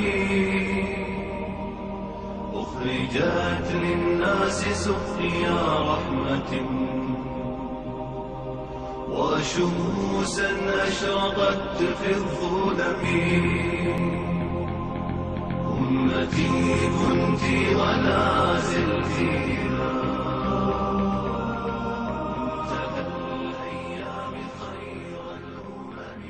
أخرجت للناس سقيا رحمة وشموسا أشرقت في الظلم أمتي كنت ولا زلت منتهى الأيام خير الأمم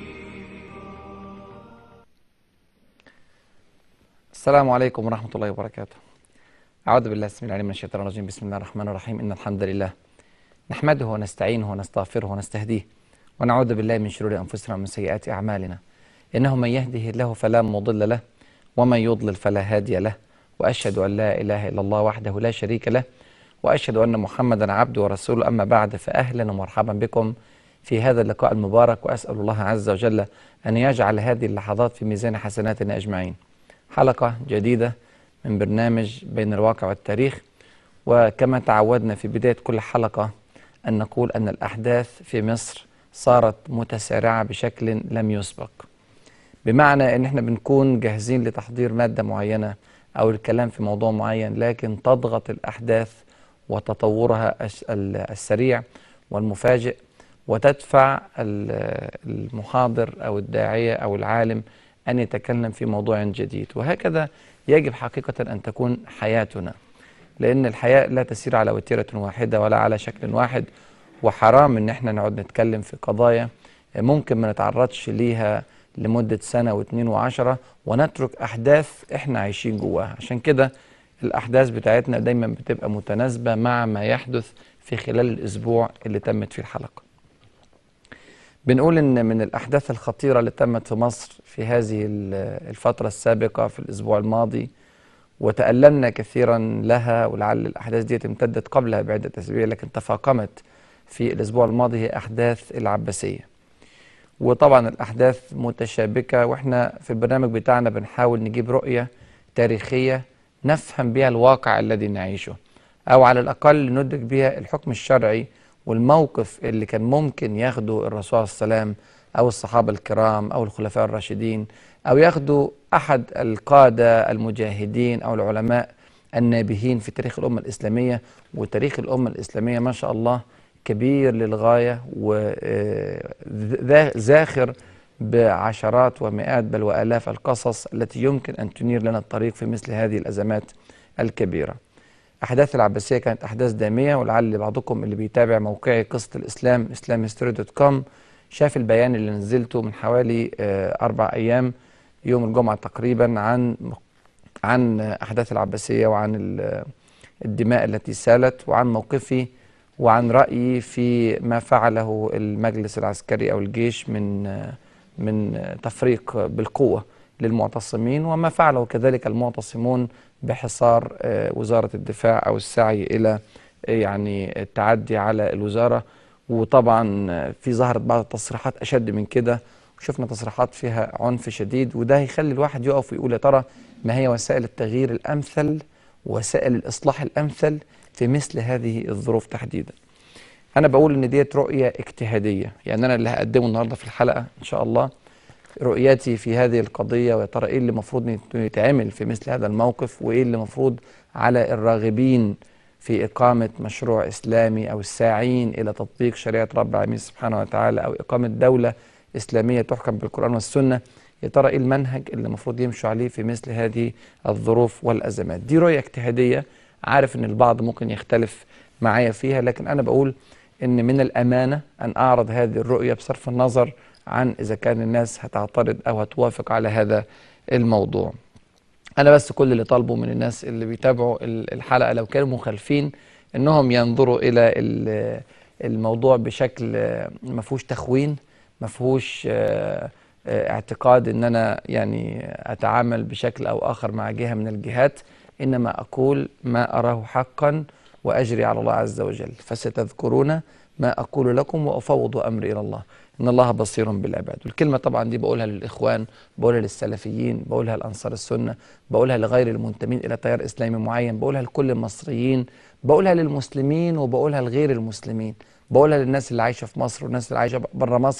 السلام عليكم ورحمة الله وبركاته أعوذ بالله السميع العليم من الشيطان الرجيم بسم الله الرحمن الرحيم إن الحمد لله نحمده ونستعينه ونستغفره ونستهديه ونعوذ بالله من شرور أنفسنا ومن سيئات أعمالنا إنه من يهده الله فلا مضل له ومن يضلل فلا هادي له وأشهد أن لا إله إلا الله وحده لا شريك له وأشهد أن محمدا عبده ورسوله أما بعد فأهلا ومرحبا بكم في هذا اللقاء المبارك وأسأل الله عز وجل أن يجعل هذه اللحظات في ميزان حسناتنا أجمعين حلقة جديدة من برنامج بين الواقع والتاريخ وكما تعودنا في بداية كل حلقة أن نقول أن الأحداث في مصر صارت متسارعة بشكل لم يسبق بمعنى أن احنا بنكون جاهزين لتحضير مادة معينة أو الكلام في موضوع معين لكن تضغط الأحداث وتطورها الس- ال- السريع والمفاجئ وتدفع ال- المحاضر أو الداعية أو العالم أن يتكلم في موضوع جديد وهكذا يجب حقيقة أن تكون حياتنا لأن الحياة لا تسير على وتيرة واحدة ولا على شكل واحد وحرام إن احنا نقعد نتكلم في قضايا ممكن ما نتعرضش ليها لمدة سنة واثنين وعشرة ونترك أحداث احنا عايشين جواها عشان كده الأحداث بتاعتنا دايما بتبقى متناسبة مع ما يحدث في خلال الأسبوع اللي تمت فيه الحلقة بنقول ان من الاحداث الخطيره اللي تمت في مصر في هذه ال- الفتره السابقه في الاسبوع الماضي وتألمنا كثيرا لها ولعل الاحداث دي امتدت قبلها بعده اسابيع لكن تفاقمت في الاسبوع الماضي هي احداث العباسيه. وطبعا الاحداث متشابكه واحنا في البرنامج بتاعنا بنحاول نجيب رؤيه تاريخيه نفهم بها الواقع الذي نعيشه او على الاقل ندرك بها الحكم الشرعي والموقف اللي كان ممكن ياخده الرسول صلى الله عليه وسلم او الصحابه الكرام او الخلفاء الراشدين او ياخده احد القاده المجاهدين او العلماء النابهين في تاريخ الامه الاسلاميه وتاريخ الامه الاسلاميه ما شاء الله كبير للغايه وزاخر بعشرات ومئات بل والاف القصص التي يمكن ان تنير لنا الطريق في مثل هذه الازمات الكبيره. احداث العباسيه كانت احداث داميه ولعل بعضكم اللي بيتابع موقعي قصه الاسلام islamhistory.com شاف البيان اللي نزلته من حوالي آه، اربع ايام يوم الجمعه تقريبا عن عن احداث العباسيه وعن ال- الدماء التي سالت وعن موقفي وعن رايي في ما فعله المجلس العسكري او الجيش من آه، من آه، تفريق بالقوه للمعتصمين وما فعله كذلك المعتصمون بحصار آه، وزارة الدفاع أو السعي إلى آه، يعني التعدي على الوزارة وطبعا آه، في ظهرت بعض التصريحات أشد من كده وشفنا تصريحات فيها عنف شديد وده هيخلي الواحد يقف ويقول يا ترى ما هي وسائل التغيير الأمثل وسائل الإصلاح الأمثل في مثل هذه الظروف تحديدا أنا بقول إن ديت رؤية اجتهادية يعني أنا اللي هقدمه النهاردة في الحلقة إن شاء الله رؤيتي في هذه القضية ويا ترى إيه اللي المفروض يتعمل في مثل هذا الموقف وإيه اللي المفروض على الراغبين في إقامة مشروع إسلامي أو الساعين إلى تطبيق شريعة رب العالمين سبحانه وتعالى أو إقامة دولة إسلامية تحكم بالقرآن والسنة يا ترى إيه المنهج اللي المفروض يمشوا عليه في مثل هذه الظروف والأزمات دي رؤية اجتهادية عارف إن البعض ممكن يختلف معايا فيها لكن أنا بقول إن من الأمانة أن أعرض هذه الرؤية بصرف النظر عن إذا كان الناس هتعترض أو هتوافق على هذا الموضوع أنا بس كل اللي طالبه من الناس اللي بيتابعوا ال- الحلقة لو كانوا مخالفين إنهم ينظروا إلى ال- الموضوع بشكل آه، ما فيهوش تخوين ما فيهوش آه، آه، اعتقاد إن أنا يعني أتعامل بشكل أو آخر مع جهة من الجهات إنما أقول ما أراه حقا وأجري على الله عز وجل فستذكرون ما أقول لكم وأفوض أمري إلى الله إن الله بصير بالعباد والكلمة طبعا دي بقولها للإخوان بقولها للسلفيين بقولها لأنصار السنة بقولها لغير المنتمين إلى تيار إسلامي معين بقولها لكل المصريين بقولها للمسلمين وبقولها لغير المسلمين بقولها للناس اللي عايشة في مصر والناس اللي عايشة بره مصر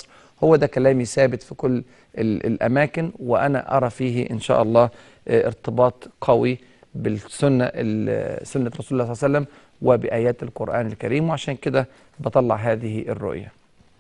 هو ده كلامي ثابت في كل ال- الأماكن وأنا أرى فيه إن شاء الله آه، ارتباط قوي بالسنة ال- سنة رسول الله صلى الله عليه وسلم وبآيات القرآن الكريم وعشان كده بطلع هذه الرؤية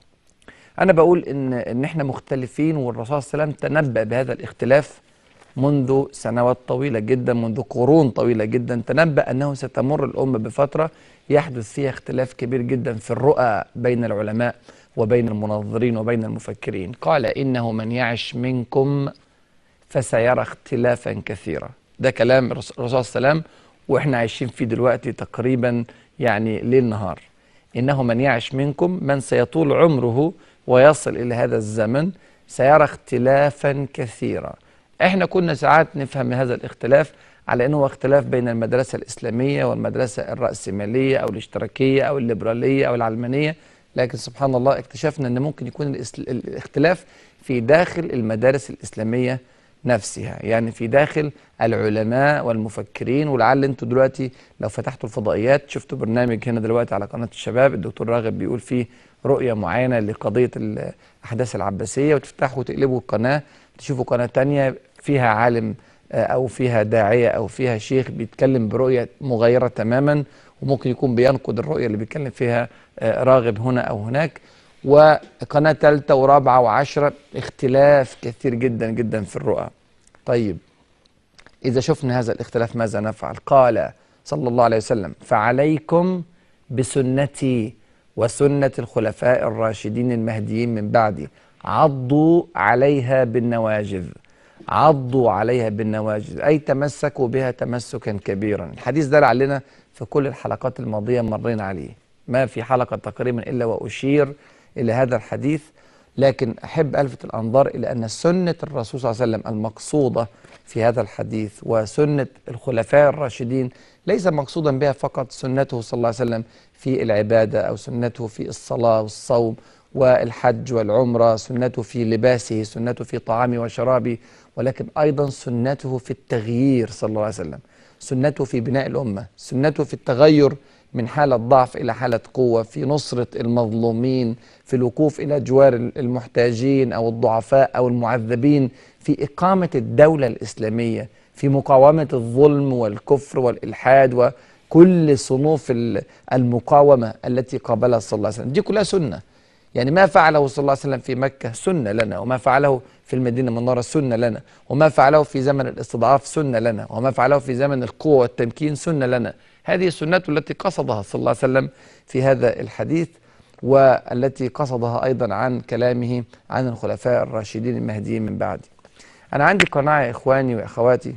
أنا بقول إن إن إحنا مختلفين والرسول صلى الله عليه وسلم تنبأ بهذا الاختلاف منذ سنوات طويلة جدا منذ قرون طويلة جدا تنبأ أنه ستمر الأمة بفترة يحدث فيها اختلاف كبير جدا في الرؤى بين العلماء وبين المنظرين وبين المفكرين قال إنه من يعش منكم فسيرى اختلافا كثيرا ده كلام الرس- الرسول صلى الله عليه وسلم واحنا عايشين فيه دلوقتي تقريبا يعني ليل نهار انه من يعش منكم من سيطول عمره ويصل الى هذا الزمن سيرى اختلافا كثيرا احنا كنا ساعات نفهم هذا الاختلاف على انه هو اختلاف بين المدرسه الاسلاميه والمدرسه الراسماليه او الاشتراكيه او الليبراليه او العلمانيه لكن سبحان الله اكتشفنا ان ممكن يكون الإس- الاختلاف في داخل المدارس الاسلاميه نفسها يعني في داخل العلماء والمفكرين ولعل انتوا دلوقتي لو فتحتوا الفضائيات شفتوا برنامج هنا دلوقتي على قناة الشباب الدكتور راغب بيقول فيه رؤية معينة لقضية الأحداث العباسية وتفتحوا وتقلبوا القناة تشوفوا قناة تانية فيها عالم آه، أو فيها داعية أو فيها شيخ بيتكلم برؤية مغايرة تماما وممكن يكون بينقد الرؤية اللي بيتكلم فيها آه، راغب هنا أو هناك وقناة ثالثة ورابعة وعشرة اختلاف كثير جدا جدا في الرؤى طيب إذا شفنا هذا الاختلاف ماذا نفعل قال صلى الله عليه وسلم فعليكم بسنتي وسنة الخلفاء الراشدين المهديين من بعدي عضوا عليها بالنواجذ عضوا عليها بالنواجذ أي تمسكوا بها تمسكا كبيرا الحديث ده لعلنا في كل الحلقات الماضية مرينا عليه ما في حلقة تقريبا إلا وأشير إلى هذا الحديث لكن أحب ألفت الأنظار إلى أن سنة الرسول صلى الله عليه وسلم المقصودة في هذا الحديث وسنة الخلفاء الراشدين ليس مقصودا بها فقط سنته صلى الله عليه وسلم في العبادة أو سنته في الصلاة والصوم والحج والعمرة سنته في لباسه سنته في طعامه وشرابه ولكن أيضا سنته في التغيير صلى الله عليه وسلم سنته في بناء الأمة سنته في التغير من حالة ضعف إلى حالة قوة في نصرة المظلومين في الوقوف إلى جوار المحتاجين أو الضعفاء أو المعذبين في إقامة الدولة الإسلامية في مقاومة الظلم والكفر والإلحاد وكل صنوف ال- المقاومة التي قابلها صلى الله عليه وسلم دي كلها سنة يعني ما فعله صلى الله عليه وسلم في مكة سنة لنا وما فعله في المدينة المنورة سنة لنا وما فعله في زمن الاستضعاف سنة لنا وما فعله في زمن القوة والتمكين سنة لنا هذه السنة التي قصدها صلى الله عليه وسلم في هذا الحديث والتي قصدها أيضا عن كلامه عن الخلفاء الراشدين المهديين من بعده أنا عندي قناعة يا إخواني وأخواتي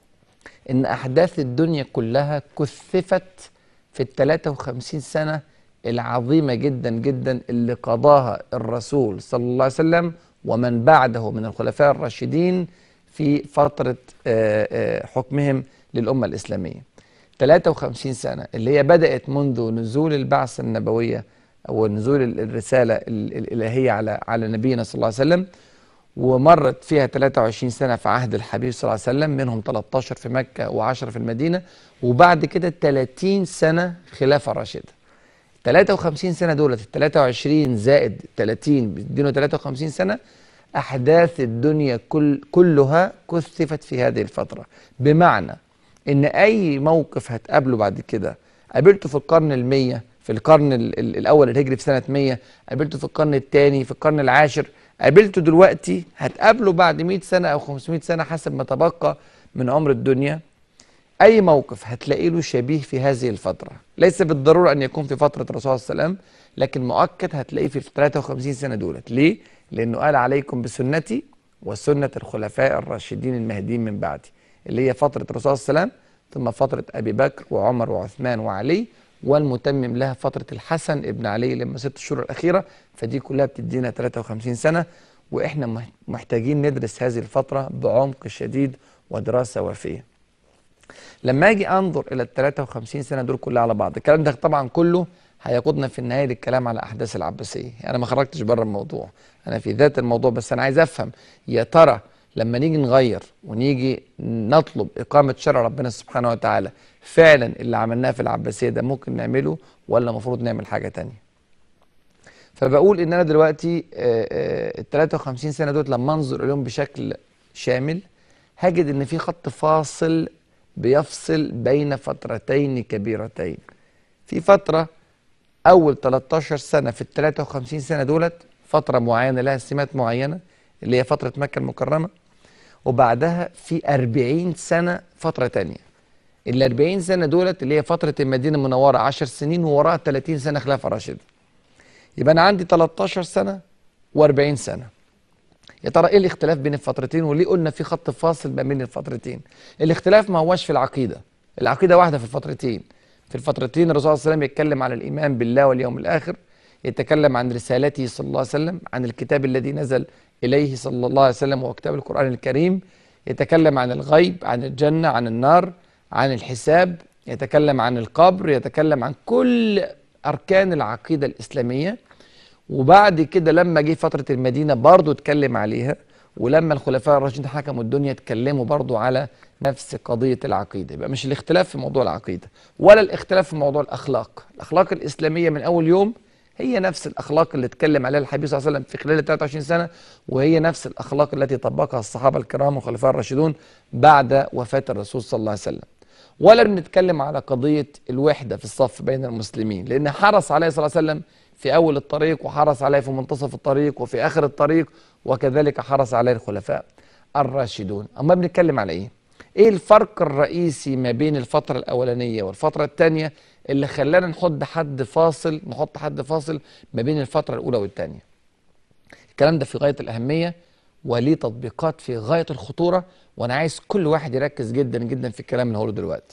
إن أحداث الدنيا كلها كثفت في ال 53 سنة العظيمة جدا جدا اللي قضاها الرسول صلى الله عليه وسلم ومن بعده من الخلفاء الراشدين في فترة آه، آه، حكمهم للأمة الإسلامية 53 سنة اللي هي بدأت منذ نزول البعثة النبوية أو نزول ال- الرسالة ال- الإلهية على على نبينا صلى الله عليه وسلم ومرت فيها 23 سنة في عهد الحبيب صلى الله عليه وسلم منهم 13 في مكة و10 في المدينة وبعد كده 30 سنة خلافة راشدة 53 سنة دولت ال 23 زائد 30 بيدينوا 53 سنة أحداث الدنيا كل كلها كثفت في هذه الفترة بمعنى إن أي موقف هتقابله بعد كده قابلته في القرن المية في القرن ال- ال- الأول الهجري في سنة 100 قابلته في القرن الثاني في القرن العاشر قابلته دلوقتي هتقابله بعد 100 سنة أو 500 سنة حسب ما تبقى من عمر الدنيا أي موقف هتلاقي له شبيه في هذه الفترة ليس بالضرورة أن يكون في فترة الرسول صلى الله عليه وسلم لكن مؤكد هتلاقيه في ال 53 سنة دولت ليه؟ لأنه قال عليكم بسنتي وسنة الخلفاء الراشدين المهديين من بعدي اللي هي فترة الرسول صلى الله عليه وسلم ثم فترة أبي بكر وعمر وعثمان وعلي والمتمم لها فترة الحسن ابن علي لما ست الشهور الأخيرة فدي كلها بتدينا 53 سنة وإحنا مح- محتاجين ندرس هذه الفترة بعمق شديد ودراسة وافية لما اجي انظر الى ال 53 سنه دول كلها على بعض الكلام ده طبعا كله هيقودنا في النهايه للكلام على احداث العباسيه انا ما خرجتش بره الموضوع انا في ذات الموضوع بس انا عايز افهم يا ترى لما نيجي نغير ونيجي نطلب اقامه شرع ربنا سبحانه وتعالى فعلا اللي عملناه في العباسيه ده ممكن نعمله ولا المفروض نعمل حاجه تانية فبقول ان انا دلوقتي ال 53 سنه دول لما انظر اليهم بشكل شامل هجد ان في خط فاصل بيفصل بين فترتين كبيرتين في فتره اول 13 سنه في ال 53 سنه دولت فتره معينه لها سمات معينه اللي هي فتره مكه المكرمه وبعدها في 40 سنه فتره تانية ال 40 سنه دولت اللي هي فتره المدينه المنوره 10 سنين ووراها 30 سنه خلافه راشده يبقى انا عندي 13 سنه و40 سنه يا ترى ايه الاختلاف بين الفترتين وليه قلنا في خط فاصل ما بين الفترتين الاختلاف ما هوش في العقيده العقيده واحده في الفترتين في الفترتين الرسول صلى الله عليه وسلم يتكلم عن الايمان بالله واليوم الاخر يتكلم عن رسالته صلى الله عليه وسلم عن الكتاب الذي نزل اليه صلى الله عليه وسلم وهو كتاب القران الكريم يتكلم عن الغيب عن الجنه عن النار عن الحساب يتكلم عن القبر يتكلم عن كل اركان العقيده الاسلاميه وبعد كده لما جه فتره المدينه برضه اتكلم عليها ولما الخلفاء الراشدين حكموا الدنيا اتكلموا برضه على نفس قضيه العقيده يبقى مش الاختلاف في موضوع العقيده ولا الاختلاف في موضوع الاخلاق الاخلاق الاسلاميه من اول يوم هي نفس الاخلاق اللي اتكلم عليها الحبيب صلى الله عليه وسلم في خلال ال 23 سنه وهي نفس الاخلاق التي طبقها الصحابه الكرام والخلفاء الراشدون بعد وفاه الرسول صلى الله عليه وسلم ولا بنتكلم على قضيه الوحده في الصف بين المسلمين لان حرص عليه صلى الله عليه وسلم في اول الطريق وحرص عليه في منتصف الطريق وفي اخر الطريق وكذلك حرص عليه الخلفاء الراشدون اما بنتكلم على ايه ايه الفرق الرئيسي ما بين الفتره الاولانيه والفتره الثانيه اللي خلانا نحط حد فاصل نحط حد فاصل ما بين الفتره الاولى والثانيه الكلام ده في غايه الاهميه وليه تطبيقات في غايه الخطوره وانا عايز كل واحد يركز جدا جدا في الكلام اللي هقوله دلوقتي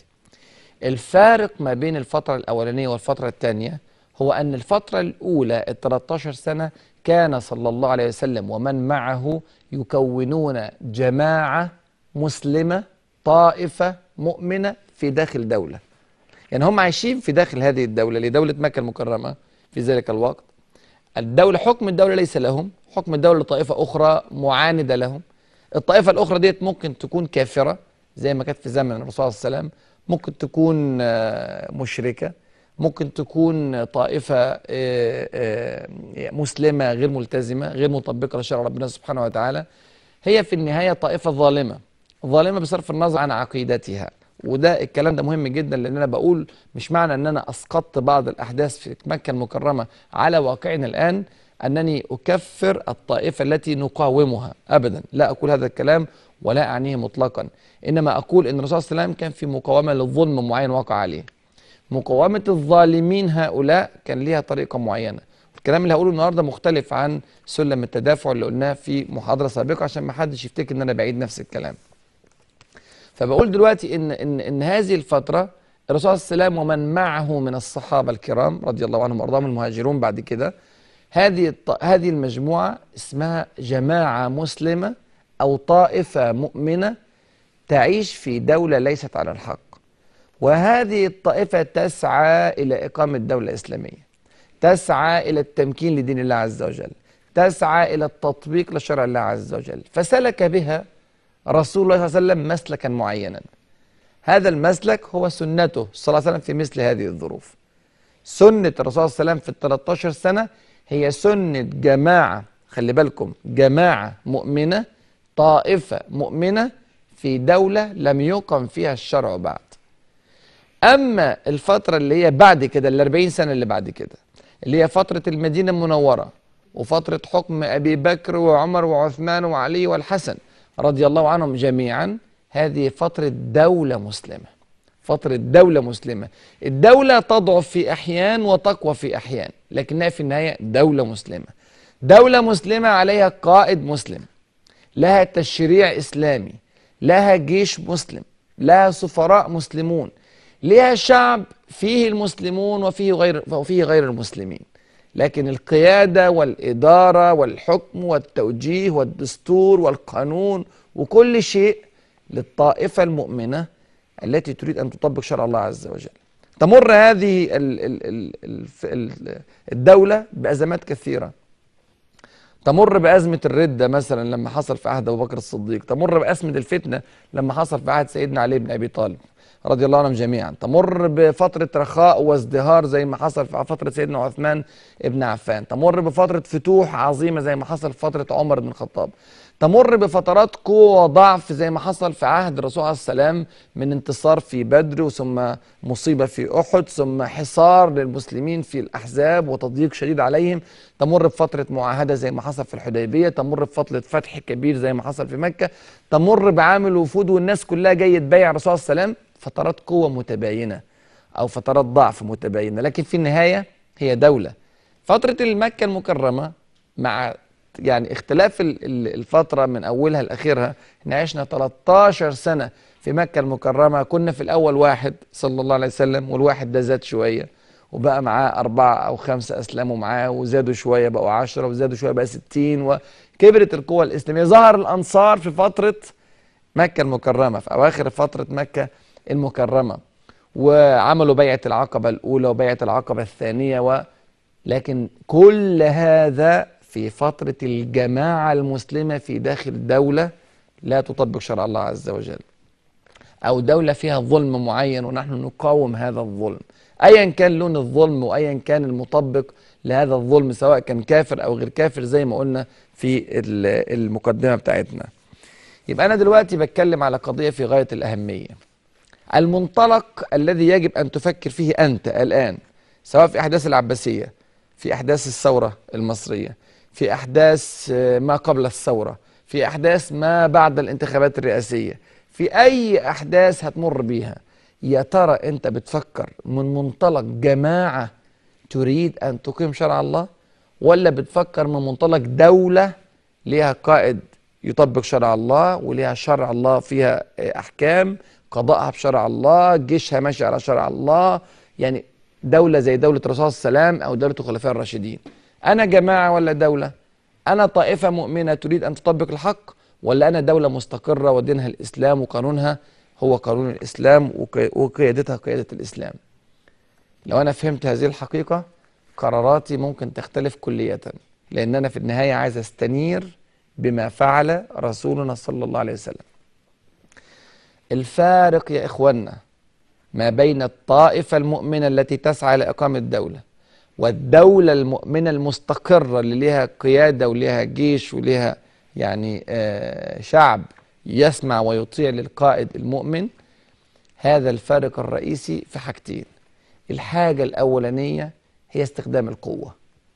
الفارق ما بين الفتره الاولانيه والفتره الثانيه هو أن الفترة الأولى ال 13 سنة كان صلى الله عليه وسلم ومن معه يكونون جماعة مسلمة طائفة مؤمنة في داخل دولة يعني هم عايشين في داخل هذه الدولة لدولة مكة المكرمة في ذلك الوقت الدولة حكم الدولة ليس لهم حكم الدولة لطائفة أخرى معاندة لهم الطائفة الأخرى ديت ممكن تكون كافرة زي ما كانت في زمن الرسول صلى الله عليه وسلم ممكن تكون مشركة ممكن تكون طائفة مسلمة غير ملتزمة غير مطبقة لشرع ربنا سبحانه وتعالى هي في النهاية طائفة ظالمة ظالمة بصرف النظر عن عقيدتها وده الكلام ده مهم جدا لان انا بقول مش معنى ان انا اسقطت بعض الاحداث في مكه المكرمه على واقعنا الان انني اكفر الطائفه التي نقاومها ابدا لا اقول هذا الكلام ولا اعنيه مطلقا انما اقول ان الرسول صلى الله عليه وسلم كان في مقاومه للظلم معين وقع عليه مقاومة الظالمين هؤلاء كان ليها طريقة معينة الكلام اللي هقوله النهارده مختلف عن سلم التدافع اللي قلناه في محاضرة سابقة عشان ما حدش يفتكر ان انا بعيد نفس الكلام فبقول دلوقتي ان ان ان هذه الفترة الرسول صلى الله عليه وسلم ومن معه من الصحابة الكرام رضي الله عنهم وارضاهم المهاجرون بعد كده هذه هذه المجموعة اسمها جماعة مسلمة او طائفة مؤمنة تعيش في دولة ليست على الحق وهذه الطائفة تسعى إلى إقامة دولة إسلامية تسعى إلى التمكين لدين الله عز وجل تسعى إلى التطبيق لشرع الله عز وجل فسلك بها رسول الله صلى الله عليه وسلم مسلكا معينا هذا المسلك هو سنته صلى الله عليه وسلم في مثل هذه الظروف سنة الرسول صلى الله عليه وسلم في ال 13 سنة هي سنة جماعة خلي بالكم جماعة مؤمنة طائفة مؤمنة في دولة لم يقم فيها الشرع بعد اما الفتره اللي هي بعد كده ال 40 سنه اللي بعد كده اللي هي فتره المدينه المنوره وفتره حكم ابي بكر وعمر وعثمان وعلي والحسن رضي الله عنهم جميعا هذه فتره دوله مسلمه فتره دوله مسلمه الدوله تضعف في احيان وتقوى في احيان لكنها في النهايه دوله مسلمه دوله مسلمه عليها قائد مسلم لها تشريع اسلامي لها جيش مسلم لها سفراء مسلمون ليها شعب فيه المسلمون وفيه غير وفيه غير المسلمين لكن القيادة والإدارة والحكم والتوجيه والدستور والقانون وكل شيء للطائفة المؤمنة التي تريد أن تطبق شرع الله عز وجل تمر هذه ال ال ال ال الدولة بأزمات كثيرة تمر بأزمة الردة مثلا لما حصل في عهد أبو بكر الصديق تمر بأزمة الفتنة لما حصل في عهد سيدنا علي بن أبي طالب رضي الله عنهم جميعا تمر بفترة رخاء وازدهار زي ما حصل في فترة سيدنا عثمان بن عفان تمر بفترة فتوح عظيمة زي ما حصل في فترة عمر بن الخطاب تمر بفترات قوة وضعف زي ما حصل في عهد الرسول عليه السلام من انتصار في بدر ثم مصيبة في أحد ثم حصار للمسلمين في الأحزاب وتضييق شديد عليهم تمر بفترة معاهدة زي ما حصل في الحديبية تمر بفترة فتح كبير زي ما حصل في مكة تمر بعامل وفود والناس كلها جاية تبايع الرسول عليه السلام فترات قوة متباينة أو فترات ضعف متباينة لكن في النهاية هي دولة فترة المكة المكرمة مع يعني اختلاف ال- ال- الفترة من أولها لآخرها احنا عشنا 13 سنة في مكة المكرمة كنا في الأول واحد صلى الله عليه وسلم والواحد ده زاد شوية وبقى معاه أربعة أو خمسة أسلموا معاه وزادوا شوية بقوا عشرة وزادوا شوية بقى ستين وكبرت القوة الإسلامية ظهر الأنصار في فترة مكة المكرمة في أواخر فترة مكة المكرمة وعملوا بيعة العقبة الأولى وبيعة العقبة الثانية و... لكن كل هذا في فترة الجماعة المسلمة في داخل دولة لا تطبق شرع الله عز وجل أو دولة فيها ظلم معين ونحن نقاوم هذا الظلم أيا كان لون الظلم وأيا كان المطبق لهذا الظلم سواء كان كافر أو غير كافر زي ما قلنا في ال- المقدمة بتاعتنا يبقى أنا دلوقتي بتكلم على قضية في غاية الأهمية المنطلق الذي يجب أن تفكر فيه أنت الآن سواء في أحداث العباسية في أحداث الثورة المصرية في أحداث آه، ما قبل الثورة في أحداث ما بعد الانتخابات الرئاسية في أي أحداث هتمر بيها يا ترى أنت بتفكر من منطلق جماعة تريد أن تقيم شرع الله ولا بتفكر من منطلق دولة ليها قائد يطبق شرع الله وليها شرع الله فيها آه، أحكام قضاءها بشرع الله جيشها ماشي على شرع الله يعني دولة زي دولة الرسول صلى الله عليه وسلم أو دولة الخلفاء الراشدين أنا جماعة ولا دولة أنا طائفة مؤمنة تريد أن تطبق الحق ولا أنا دولة مستقرة ودينها الإسلام وقانونها هو قانون الإسلام وقي- وقيادتها قيادة الإسلام لو أنا فهمت هذه الحقيقة قراراتي ممكن تختلف كلية لأن أنا في النهاية عايز أستنير بما فعل رسولنا صلى الله عليه وسلم الفارق يا إخوانا ما بين الطائفة المؤمنة التي تسعى لإقامة دولة والدولة المؤمنة المستقرة اللي ليها قيادة وليها جيش وليها يعني آه شعب يسمع ويطيع للقائد المؤمن هذا الفارق الرئيسي في حاجتين الحاجة الأولانية هي استخدام القوة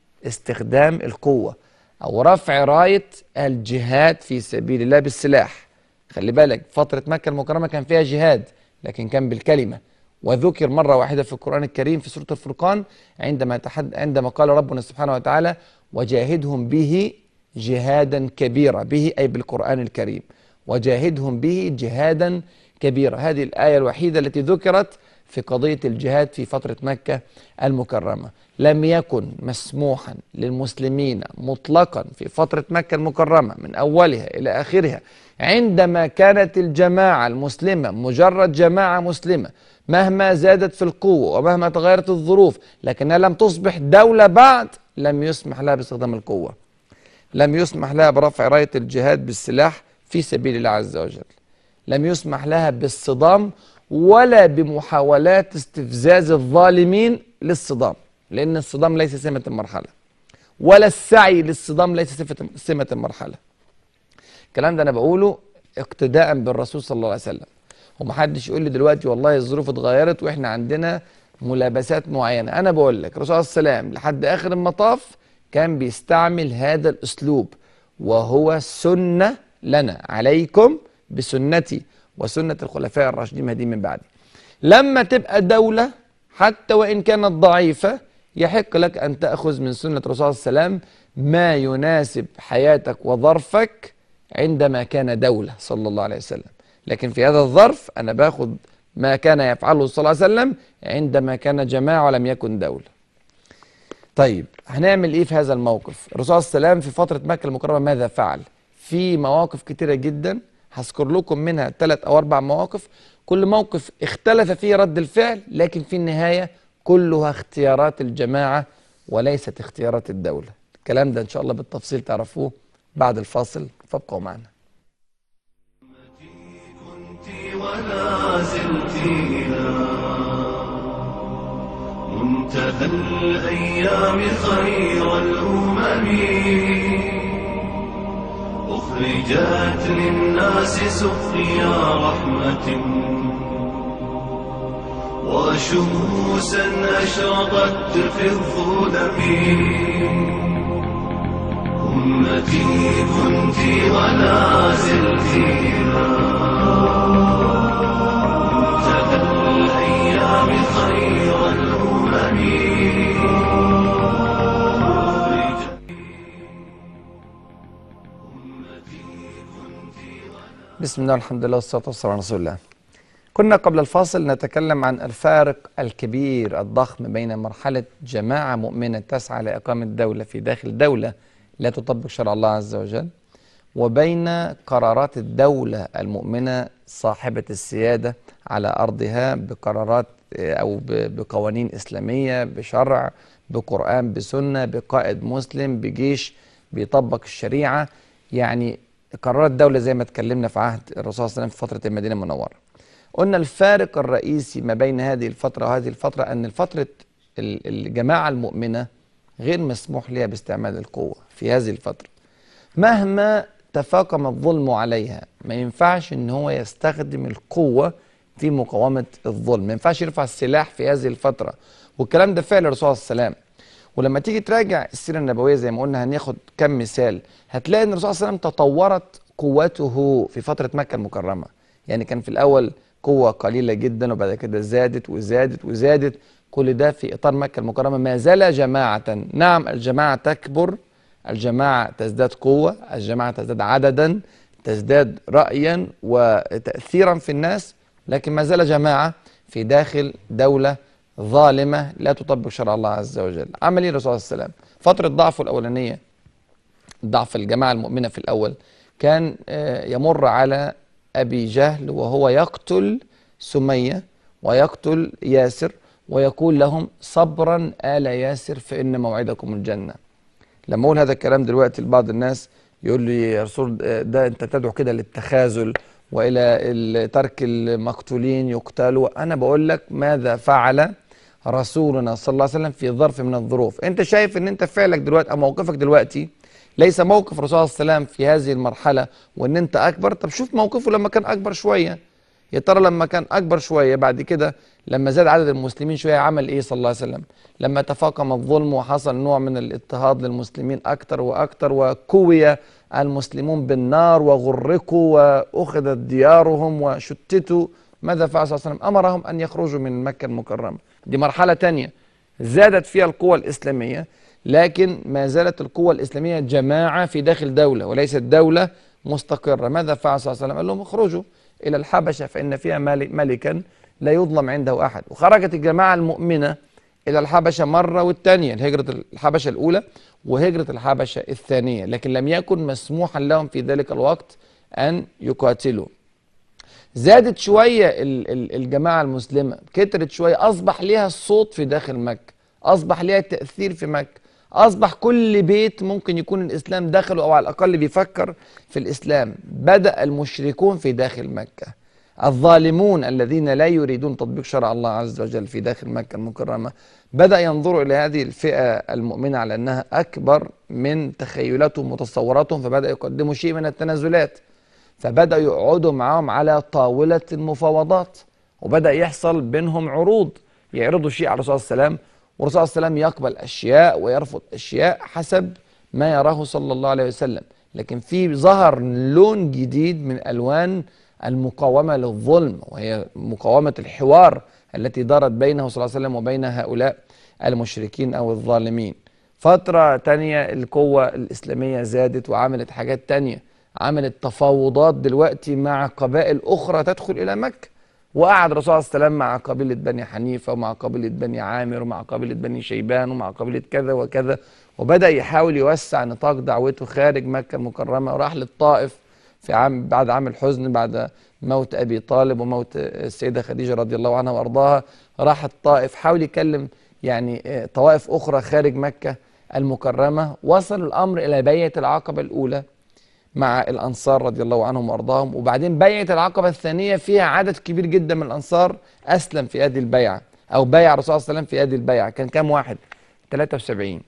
استخدام القوة أو رفع راية الجهاد في سبيل الله بالسلاح خلي بالك فترة مكة المكرمة كان فيها جهاد لكن كان بالكلمة وذكر مرة واحدة في القرآن الكريم في سورة الفرقان عندما تحد عندما قال ربنا سبحانه وتعالى وجاهدهم به جهادا كبيرا به أي بالقرآن الكريم وجاهدهم به جهادا كبيرا هذه الآية الوحيدة التي ذكرت في قضية الجهاد في فترة مكة المكرمة لم يكن مسموحا للمسلمين مطلقا في فترة مكة المكرمة من أولها إلى آخرها عندما كانت الجماعة المسلمة مجرد جماعة مسلمة مهما زادت في القوة ومهما تغيرت الظروف لكنها لم تصبح دولة بعد لم يسمح لها باستخدام القوة لم يسمح لها برفع راية الجهاد بالسلاح في سبيل الله عز وجل لم يسمح لها بالصدام ولا بمحاولات استفزاز الظالمين للصدام لأن الصدام ليس سمة المرحلة ولا السعي للصدام ليس صفة- سمة المرحلة الكلام ده أنا بقوله اقتداء بالرسول صلى الله عليه وسلم ومحدش يقول لي دلوقتي والله الظروف اتغيرت واحنا عندنا ملابسات معينة أنا بقول لك الرسول صلى الله عليه وسلم لحد آخر المطاف كان بيستعمل هذا الأسلوب وهو سنة لنا عليكم بسنتي وسنة الخلفاء الراشدين المهديين من بعدي لما تبقى دولة حتى وإن كانت ضعيفة يحق لك أن تأخذ من سنة الرسول صلى الله عليه وسلم ما يناسب حياتك وظرفك عندما كان دولة صلى الله عليه وسلم لكن في هذا الظرف أنا باخذ ما كان يفعله صلى الله عليه وسلم عندما كان جماعة ولم يكن دولة طيب هنعمل ايه في هذا الموقف الرسول صلى الله عليه وسلم في فترة مكة المكرمة ماذا فعل في مواقف كتيرة جدا هذكر لكم منها ثلاث او اربع مواقف كل موقف اختلف فيه رد الفعل لكن في النهاية كلها اختيارات الجماعة وليست اختيارات الدولة الكلام ده إن شاء الله بالتفصيل تعرفوه بعد الفاصل فابقوا معنا كنت ولا زلت إلى منتهى الأيام خير الأمم أخرجت للناس سقيا رحمة وشموسا أشرقت في الظلم أمتي كنت ولا زلت إلى منتهى الأيام خير الأمم بسم الله والحمد لله والصلاة والسلام على رسول الله كنا قبل الفاصل نتكلم عن الفارق الكبير الضخم بين مرحلة جماعة مؤمنة تسعى لإقامة دولة في داخل دولة لا تطبق شرع الله عز وجل وبين قرارات الدولة المؤمنة صاحبة السيادة على أرضها بقرارات آه، أو ب- بقوانين إسلامية بشرع بقرآن بسنة بقائد مسلم بجيش بيطبق الشريعة يعني قرارات الدولة زي ما اتكلمنا في عهد الرسول صلى الله عليه وسلم في فترة المدينة المنورة قلنا الفارق الرئيسي ما بين هذه الفترة وهذه الفترة أن الفترة ال- الجماعة المؤمنة غير مسموح لها باستعمال القوة في هذه الفترة مهما تفاقم الظلم عليها ما ينفعش ان هو يستخدم القوة في مقاومة الظلم ما ينفعش يرفع السلاح في هذه الفترة والكلام ده فعل الرسول صلى الله عليه وسلم ولما تيجي تراجع السيرة النبوية زي ما قلنا هناخد كم مثال هتلاقي ان الرسول صلى الله عليه وسلم تطورت قوته في فترة مكة المكرمة يعني كان في الأول قوة قليلة جدا وبعد كده زادت وزادت وزادت كل ده في إطار مكة المكرمة ما زال جماعة نعم الجماعة تكبر الجماعة تزداد قوة الجماعة تزداد عددا تزداد رأيا وتأثيرا في الناس لكن ما زال جماعة في داخل دولة ظالمة لا تطبق شرع الله عز وجل عمل ايه الرسول صلى الله عليه وسلم فترة ضعفه الأولانية ضعف الجماعة المؤمنة في الأول كان آه، يمر على أبي جهل وهو يقتل سمية ويقتل ياسر ويقول لهم صبرا آل ياسر فإن موعدكم الجنة لما اقول هذا الكلام دلوقتي لبعض الناس يقول لي يا رسول ده انت تدعو كده للتخاذل والى ال- ترك المقتولين يقتلوا انا بقول لك ماذا فعل رسولنا صلى الله عليه وسلم في ظرف من الظروف انت شايف ان انت فعلك دلوقتي او موقفك دلوقتي ليس موقف الرسول صلى الله عليه وسلم في هذه المرحله وان انت اكبر طب شوف موقفه لما كان اكبر شويه يا ترى لما كان اكبر شويه بعد كده لما زاد عدد المسلمين شويه عمل ايه صلى الله عليه وسلم لما تفاقم الظلم وحصل نوع من الاضطهاد للمسلمين اكتر واكتر وكوي المسلمون بالنار وغرقوا واخذت ديارهم وشتتوا ماذا فعل صلى الله عليه وسلم امرهم ان يخرجوا من مكه المكرمه دي مرحله تانية زادت فيها القوى الاسلاميه لكن ما زالت القوى الاسلاميه جماعه في داخل دوله وليست دوله مستقره ماذا فعل صلى الله عليه وسلم قال لهم اخرجوا الى الحبشه فان فيها مال- ملكا لا يظلم عنده احد وخرجت الجماعه المؤمنه الى الحبشه مره والثانيه هجره الحبشه الاولى وهجره الحبشه الثانيه لكن لم يكن مسموحا لهم في ذلك الوقت ان يقاتلوا زادت شويه ال- ال- الجماعه المسلمه كترت شويه اصبح ليها الصوت في داخل مكه اصبح ليها التاثير في مكه اصبح كل بيت ممكن يكون الاسلام داخله او على الاقل بيفكر في الاسلام بدا المشركون في داخل مكه الظالمون الذين لا يريدون تطبيق شرع الله عز وجل في داخل مكه المكرمه بدا ينظروا الى هذه الفئه المؤمنه على انها اكبر من تخيلاتهم وتصوراتهم فبدا يقدموا شيء من التنازلات فبدأوا يقعدوا معاهم على طاولة المفاوضات وبدأ يحصل بينهم عروض يعرضوا شيء على الرسول صلى الله عليه وسلم والرسول صلى الله عليه وسلم يقبل أشياء ويرفض أشياء حسب ما يراه صلى الله عليه وسلم لكن في ظهر لون جديد من ألوان المقاومة للظلم وهي مقاومة الحوار التي دارت بينه صلى الله عليه وسلم وبين هؤلاء المشركين أو الظالمين فترة تانية القوة الإسلامية زادت وعملت حاجات تانية عملت تفاوضات دلوقتي مع قبائل أخرى تدخل إلى مكة وقعد الرسول صلى الله عليه وسلم مع قبيلة بني حنيفة ومع قبيلة بني عامر ومع قبيلة بني شيبان ومع قبيلة كذا وكذا وبدأ يحاول يوسع نطاق دعوته خارج مكة المكرمة وراح للطائف في عام بعد عام الحزن بعد موت أبي طالب وموت السيدة خديجة رضي الله عنها وأرضاها راح الطائف حاول يكلم يعني آه، طوائف أخرى خارج مكة المكرمة وصل الأمر إلى بيعة العقبة الأولى مع الأنصار رضي الله عنهم وأرضاهم وبعدين بيعة العقبة الثانية فيها عدد كبير جدا من الأنصار أسلم في هذه البيعة أو بايع الرسول صلى الله عليه وسلم في هذه البيعة كان كام واحد 73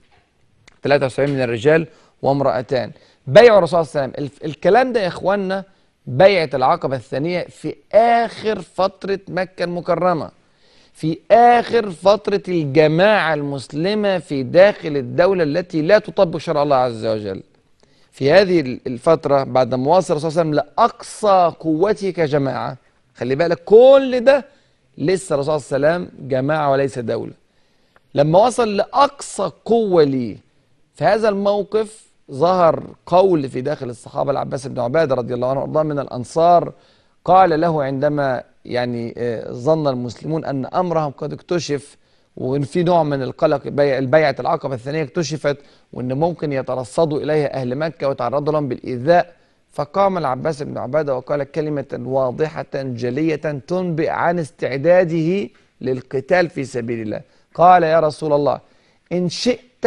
73 من الرجال وامرأتان بيعوا الرسول صلى الله عليه وسلم الف- الكلام ده يا إخواننا بيعة العقبة الثانية في آخر فترة مكة المكرمة في آخر فترة الجماعة المسلمة في داخل الدولة التي لا تطبق شرع الله عز وجل في هذه الفترة بعد ما وصل الرسول صلى الله عليه وسلم لأقصى قوته كجماعة خلي بالك كل ده لسه الرسول صلى الله عليه وسلم جماعة وليس دولة لما وصل لأقصى قوة ليه في هذا الموقف ظهر قول في داخل الصحابة العباس بن عبادة رضي الله عنه وارضاه من الأنصار قال له عندما يعني آه، ظن المسلمون أن أمرهم قد اكتشف وإن في نوع من القلق بيع- البيعة العقبة الثانية اكتشفت وإن ممكن يترصدوا إليها أهل مكة ويتعرضوا لهم بالإيذاء فقام العباس بن عبادة وقال كلمة واضحة جلية تنبئ عن استعداده للقتال في سبيل الله قال يا رسول الله إن شئت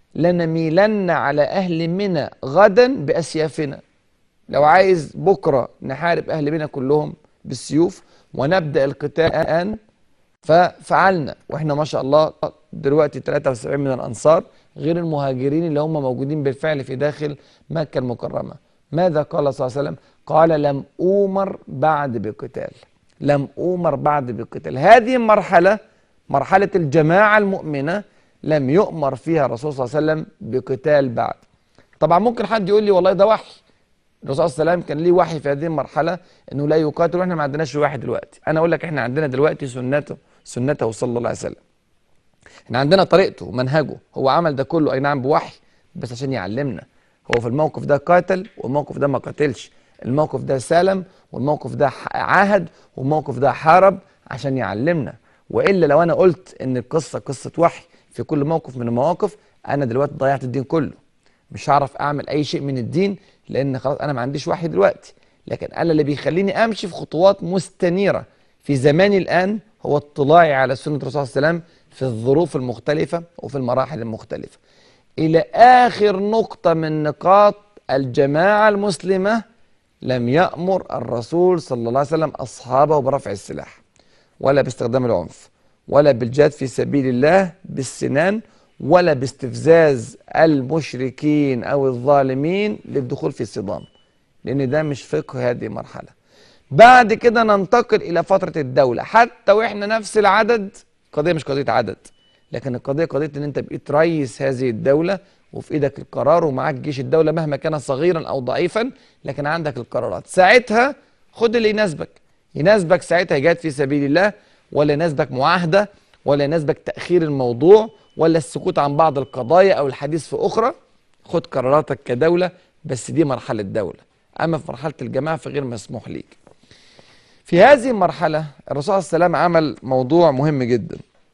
لنميلن على أهل منى غدا بأسيافنا لو عايز بكرة نحارب أهل منى كلهم بالسيوف ونبدأ القتال الآن ففعلنا واحنا ما شاء الله دلوقتي 73 من الانصار غير المهاجرين اللي هم موجودين بالفعل في داخل مكه المكرمه ماذا قال صلى الله عليه وسلم قال لم اومر بعد بقتال لم اومر بعد بقتال هذه المرحله مرحله الجماعه المؤمنه لم يؤمر فيها الرسول صلى الله عليه وسلم بقتال بعد طبعا ممكن حد يقول لي والله ده وحي الرسول صلى الله عليه وسلم كان ليه وحي في هذه المرحله انه لا يقاتل واحنا ما عندناش وحي دلوقتي انا اقول لك احنا عندنا دلوقتي سنته سنته صلى الله عليه وسلم احنا عندنا طريقته ومنهجه هو عمل ده كله اي نعم بوحي بس عشان يعلمنا هو في الموقف ده قاتل والموقف ده ما قاتلش الموقف ده سالم والموقف ده ح- عاهد والموقف ده حارب عشان يعلمنا والا لو انا قلت ان القصه قصه وحي في كل موقف من المواقف انا دلوقتي ضيعت الدين كله مش هعرف اعمل اي شيء من الدين لان خلاص انا ما عنديش وحي دلوقتي لكن انا اللي بيخليني امشي في خطوات مستنيره في زماني الان هو اطلاعي على سنه الرسول صلى الله عليه وسلم في الظروف المختلفه وفي المراحل المختلفه الى اخر نقطه من نقاط الجماعه المسلمه لم يامر الرسول صلى الله عليه وسلم اصحابه برفع السلاح ولا باستخدام العنف ولا بالجهاد في سبيل الله بالسنان ولا باستفزاز المشركين او الظالمين للدخول في الصدام لان ده مش فقه هذه المرحله بعد كده ننتقل الى فتره الدوله حتى واحنا نفس العدد قضيه مش قضيه عدد لكن القضيه قضيه ان انت بقيت رئيس هذه الدوله وفي ايدك القرار ومعاك جيش الدوله مهما كان صغيرا او ضعيفا لكن عندك القرارات ساعتها خد اللي يناسبك يناسبك ساعتها جهاد في سبيل الله ولا يناسبك معاهده ولا يناسبك تاخير الموضوع ولا السكوت عن بعض القضايا او الحديث في اخرى خد قراراتك كدوله بس دي مرحله دوله اما في مرحله الجماعه فغير مسموح ليك في هذه المرحله الرسول صلى الله عليه وسلم عمل موضوع مهم جدا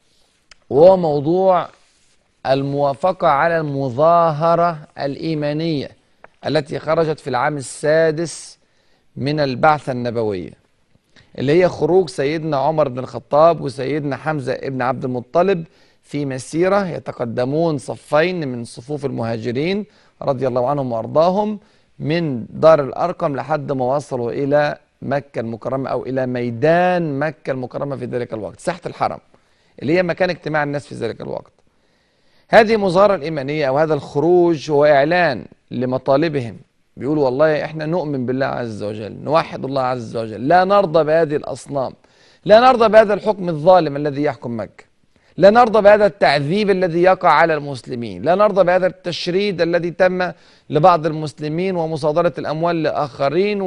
وهو موضوع الموافقه على المظاهره الايمانيه التي خرجت في العام السادس من البعثه النبويه اللي هي خروج سيدنا عمر بن الخطاب وسيدنا حمزة ابن عبد المطلب في مسيرة يتقدمون صفين من صفوف المهاجرين رضي الله عنهم وأرضاهم من دار الأرقم لحد ما وصلوا إلى مكة المكرمة أو إلى ميدان مكة المكرمة في ذلك الوقت ساحة الحرم اللي هي مكان اجتماع الناس في ذلك الوقت هذه المظاهرة الإيمانية أو هذا الخروج هو إعلان لمطالبهم بيقولوا والله إحنا نؤمن بالله عز وجل نوحد الله عز وجل لا نرضى بهذه الأصنام لا نرضى بهذا الحكم الظالم الذي يحكم مكة لا نرضى بهذا التعذيب الذي يقع على المسلمين لا نرضى بهذا التشريد الذي تم لبعض المسلمين ومصادرة الأموال لآخرين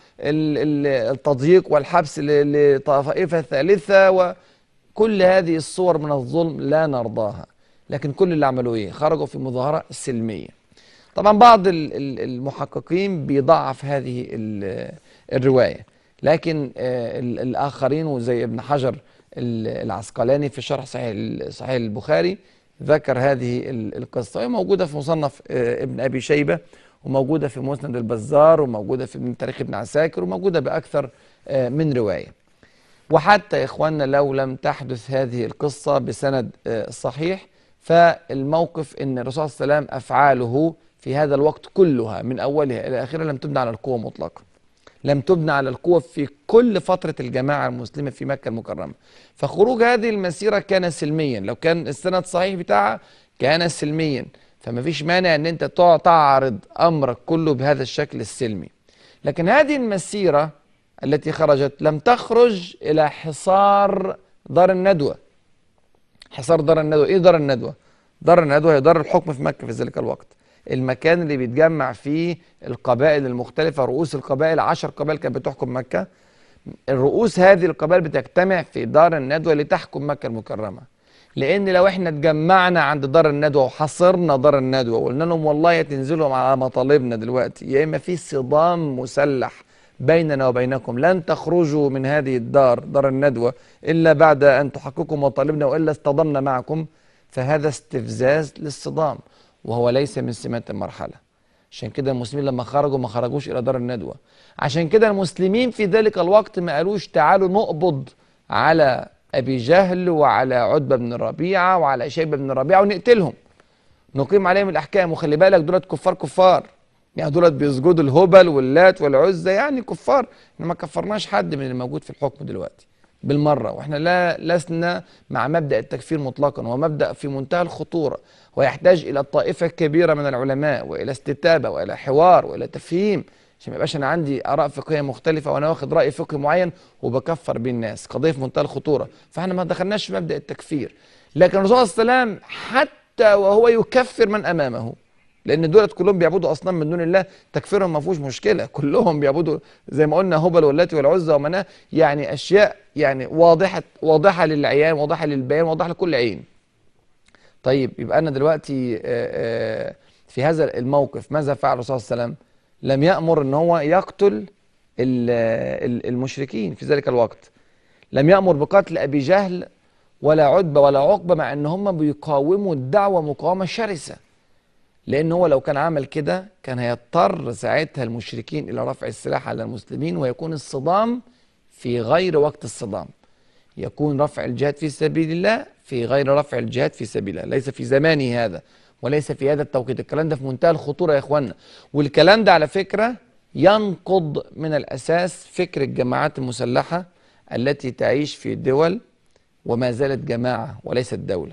والتضييق والحبس ل- لطائفة ثالثة وكل هذه الصور من الظلم لا نرضاها لكن كل اللي عملوه ايه خرجوا في مظاهرة سلمية طبعا بعض ال- ال- المحققين بيضعف هذه ال- الرواية لكن آه، ال- الآخرين وزي ابن حجر ال- العسقلاني في شرح صحيح ال- صحيح البخاري ذكر هذه ال- القصة وهي موجودة في مصنف آه، ابن أبي شيبة وموجودة في مسند البزار وموجودة في من تاريخ ابن عساكر وموجودة بأكثر آه، من رواية وحتى يا إخواننا لو لم تحدث هذه القصة بسند آه، صحيح فالموقف ان الرسول صلى الله عليه وسلم افعاله في هذا الوقت كلها من اولها الى اخرها لم تبنى على القوه مطلقا لم تبنى على القوة في كل فترة الجماعة المسلمة في مكة المكرمة فخروج هذه المسيرة كان سلميا لو كان السند صحيح بتاعها كان سلميا فما فيش مانع ان انت تقعد تعرض امرك كله بهذا الشكل السلمي لكن هذه المسيرة التي خرجت لم تخرج الى حصار دار الندوة حصار دار الندوة ايه دار الندوة دار الندوة هي دار الحكم في مكة في ذلك الوقت المكان اللي بيتجمع فيه القبائل المختلفة رؤوس القبائل عشر قبائل كانت بتحكم مكة الرؤوس هذه القبائل بتجتمع في دار الندوة لتحكم مكة المكرمة لأن لو احنا اتجمعنا عند دار الندوة وحصرنا دار الندوة وقلنا لهم والله يا تنزلوا على مطالبنا دلوقتي يا إما في صدام مسلح بيننا وبينكم لن تخرجوا من هذه الدار دار الندوة إلا بعد أن تحققوا مطالبنا وإلا اصطدمنا معكم فهذا استفزاز للصدام وهو ليس من سمات المرحلة عشان كده المسلمين لما خرجوا ما خرجوش إلى دار الندوة عشان كده المسلمين في ذلك الوقت ما قالوش تعالوا نقبض على أبي جهل وعلى عتبة بن ربيعة وعلى شيبة بن ربيعة ونقتلهم نقيم عليهم الأحكام وخلي بالك دولت كفار كفار يعني دولت بيسجدوا الهبل واللات والعزى يعني كفار احنا ما كفرناش حد من الموجود في الحكم دلوقتي بالمرة واحنا لا لسنا مع مبدأ التكفير مطلقا هو مبدأ في منتهى الخطورة ويحتاج إلى طائفة كبيرة من العلماء وإلى استتابة وإلى حوار وإلى تفهيم عشان ما يبقاش أنا عندي آراء فقهية مختلفة وأنا واخد رأي فقهي معين وبكفر بيه الناس قضية في منتهى الخطورة فاحنا ما دخلناش في مبدأ التكفير لكن الرسول صلى الله عليه وسلم حتى وهو يكفر من أمامه لان دولت كلهم بيعبدوا اصنام من دون الله تكفيرهم ما فيهوش مشكله كلهم بيعبدوا زي ما قلنا هبل واللات والعزى ومناه يعني اشياء يعني واضحه واضحه للعيان واضحه للبيان واضحه لكل عين طيب يبقى انا دلوقتي آه، آه، في هذا الموقف ماذا فعل الرسول صلى الله عليه وسلم لم يامر ان هو يقتل ال- ال- المشركين في ذلك الوقت لم يامر بقتل ابي جهل ولا عتبه ولا عقبه مع ان هم بيقاوموا الدعوه مقاومه شرسه لان هو لو كان عمل كده كان هيضطر ساعتها المشركين الى رفع السلاح على المسلمين ويكون الصدام في غير وقت الصدام يكون رفع الجهاد في سبيل الله في غير رفع الجهاد في سبيل الله ليس في زمانه هذا وليس في هذا التوقيت الكلام ده في منتهى الخطورة يا اخوانا والكلام ده على فكرة ينقض من الأساس فكر الجماعات المسلحة التي تعيش في دول وما زالت جماعة وليست دولة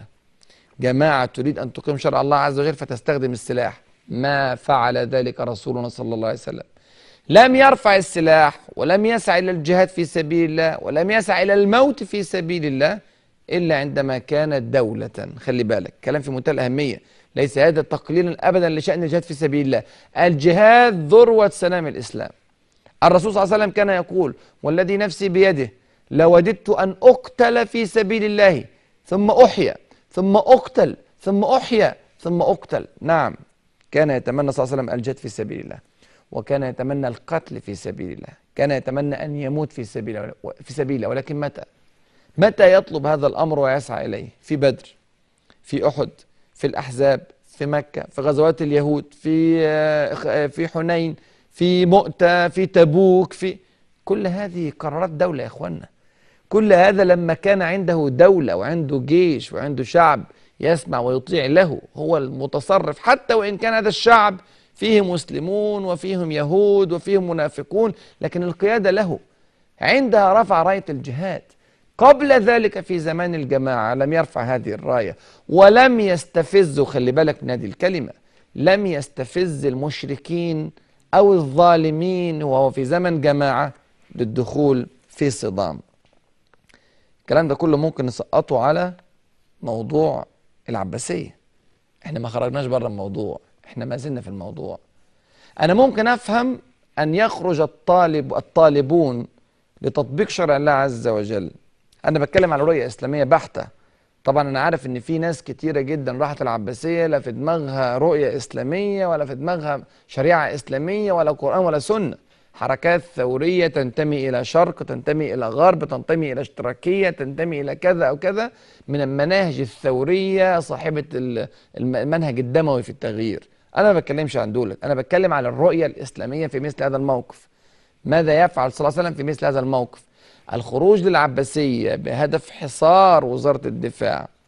جماعة تريد أن تقيم شرع الله عز وجل فتستخدم السلاح ما فعل ذلك رسولنا صلى الله عليه وسلم لم يرفع السلاح ولم يسعى إلى الجهاد في سبيل الله ولم يسعى إلى الموت في سبيل الله إلا عندما كانت دولة خلي بالك كلام في منتهى الأهمية ليس هذا تقليلا أبدا لشأن الجهاد في سبيل الله الجهاد ذروة سلام الإسلام الرسول صلى الله عليه وسلم كان يقول والذي نفسي بيده لوددت أن أقتل في سبيل الله ثم أحيا ثم أقتل ثم أحيا ثم أقتل نعم كان يتمنى صلى الله عليه وسلم الجهاد في سبيل الله وكان يتمنى القتل في سبيل الله كان يتمنى أن يموت في سبيل الله في سبيل الله ولكن متى متى يطلب هذا الأمر ويسعى إليه في بدر في أحد في الأحزاب في مكة في غزوات اليهود في آه، في حنين في مؤتة في تبوك في كل هذه قرارات دولة يا إخوانا كل هذا لما كان عنده دولة وعنده جيش وعنده شعب يسمع ويطيع له هو المتصرف حتى وإن كان هذا الشعب فيه مسلمون وفيهم يهود وفيهم منافقون لكن القيادة له عندها رفع راية الجهاد قبل ذلك في زمان الجماعة لم يرفع هذه الراية ولم يستفز خلي بالك من هذه الكلمة لم يستفز المشركين أو الظالمين وهو في زمن جماعة للدخول في صدام الكلام ده كله ممكن نسقطه على موضوع العباسية احنا ما خرجناش بره الموضوع احنا ما زلنا في الموضوع انا ممكن افهم ان يخرج الطالب الطالبون لتطبيق شرع الله عز وجل انا بتكلم على رؤية اسلامية بحتة طبعا انا عارف ان في ناس كتيرة جدا راحت العباسية لا في دماغها رؤية اسلامية ولا في دماغها شريعة اسلامية ولا قرآن ولا سنة حركات ثورية تنتمي إلى شرق تنتمي إلى غرب تنتمي إلى اشتراكية تنتمي إلى كذا أو كذا من المناهج الثورية صاحبة ال- الم- المنهج الدموي في التغيير أنا ما بتكلمش عن دولت أنا بتكلم على الرؤية الإسلامية في مثل هذا الموقف ماذا يفعل صلى الله عليه وسلم في مثل هذا الموقف الخروج للعباسية بهدف حصار وزارة الدفاع